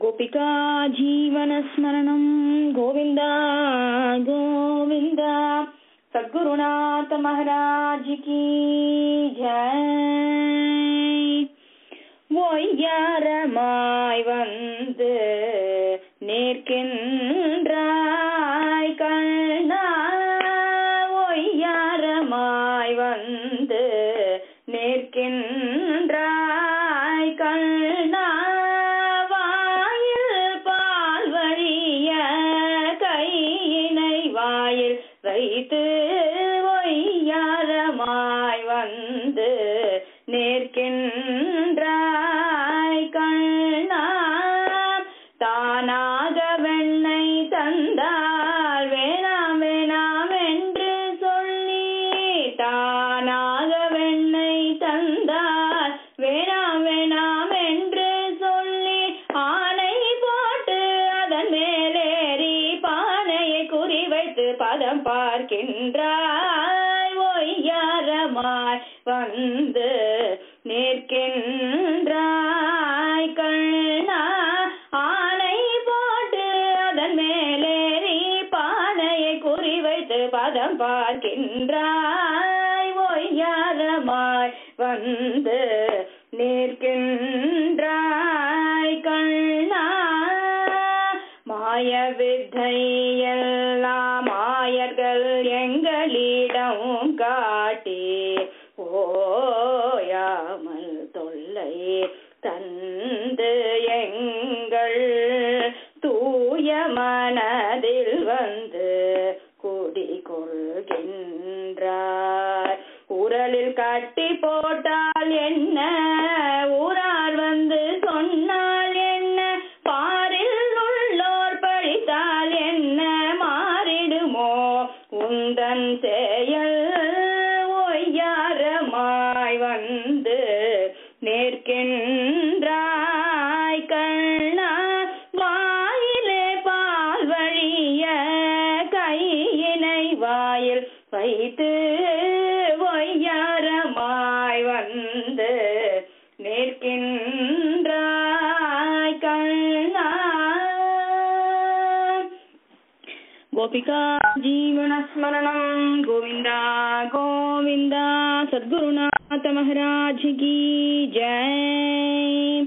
गोपिका जीवनस्मरणं गोविन्द गोविन्द सद्गुरुनाथ महाराज की ஜெய் ஒய்யாரமாய் வந்து நிற்கின்றாய் கண்ணா ஒய்யாரமாய் வந்து நிற்கின்றாய் கண்ணா வாயில் பால் வழிய கையினை வாயில் வைத்து ஒய்யாரமாய் வந்து நிற்கின்றாய் கண்ணா தானாக வெண்ணை தந்தால் வேணாம் வேணாம் என்று சொல்லி தானாக வெண்ணை தந்தால் வேணாம் வேணாம் என்று சொல்லி ஆணை போட்டு அதன் மேலேறி பானையை குறிவைத்து பதம் பார்க்கின்றாய் ஒய்யாரமாய் வந்து நிற்கின்றாய் கண்ணா ஆணை போட்டு அதன் மேலேறி பானையை குறிவைத்து பதம் பார்க்கின்றாய் ஒய்யாரமாய் வந்து நிற்கின்றாய் கண்ணா மாய வித்தை எல்லாம் மாயர்கள் எங்களிடம் காட்டி ஓயாமல் தொல்லை தந்து எங்கள் தூய மனதில் வந்து குடிகொள்கின்றார் உரலில் கட்டி போட்டால் என்ன ஊரார் வந்து சொன்னால் என்ன பாரில் உள்ளோர் பழித்தால் என்ன மாறிடுமோ உந்தன் செயல் ஒய்யாரமாய் வந்து நிற்கின்றாய் கண்ணா வாயிலே பால் வழிய கையினை வாயில் வைத்து ஒய்யாரமாய் வந்து நிற்கின்றாய் கண்ணா गोपिका जीवनस्मरणं गोविन्द गोविन्द सद्गुरुनाथ महाराज की जय